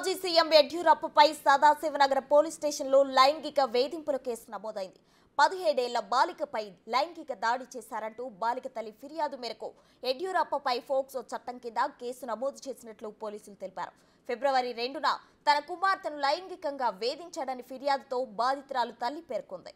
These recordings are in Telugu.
మాజీ సీఎం యడ్యూరప్పపై సదాశివనగర పోలీస్ స్టేషన్లో లైంగిక వేధింపుల కేసు నమోదైంది పదిహేడేళ్ల బాలికపై లైంగిక దాడి చేశారంటూ బాలిక తల్లి ఫిర్యాదు మేరకు యడ్యూరప్పపై ఫోక్సో చట్టం కింద కేసు నమోదు చేసినట్లు పోలీసులు తెలిపారు ఫిబ్రవరి రెండున తన కుమార్తెను లైంగికంగా వేధించాడని ఫిర్యాదుతో బాధితురాలు తల్లి పేర్కొంది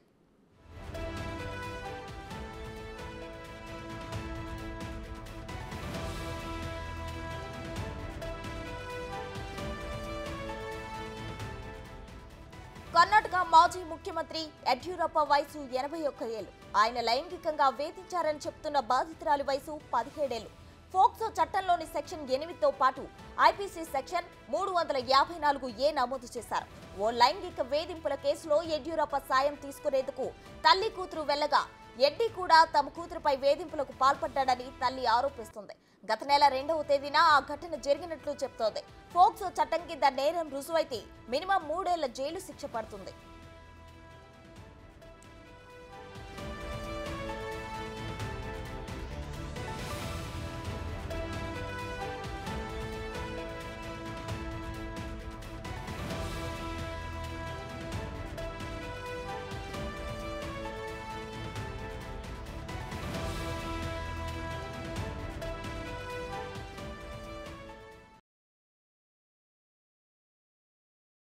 కర్ణాటక మాజీ ముఖ్యమంత్రి యడ్యూరప్ప వయసు ఎనభై ఒక్క ఏళ్లు ఆయన లైంగికంగా వేధించారని చెప్తున్న బాధితురాలి వయసు పదిహేడేళ్లు ఫోక్సో చట్టంలోని సెక్షన్ ఎనిమిదితో పాటు ఐపీసీ సెక్షన్ మూడు వందల యాభై నాలుగు ఏ నమోదు చేశారు ఓ లైంగిక వేధింపుల కేసులో యడ్యూరప్ప సాయం తీసుకునేందుకు తల్లి కూతురు వెళ్లగా ఎడ్డి కూడా తమ కూతురుపై వేధింపులకు పాల్పడ్డాడని తల్లి ఆరోపిస్తుంది గత నెల రెండవ తేదీన ఆ ఘటన జరిగినట్లు చెప్తోంది ఫోక్సో చట్టం కింద నేరం రుజువైతే మినిమం మూడేళ్ల జైలు శిక్ష పడుతుంది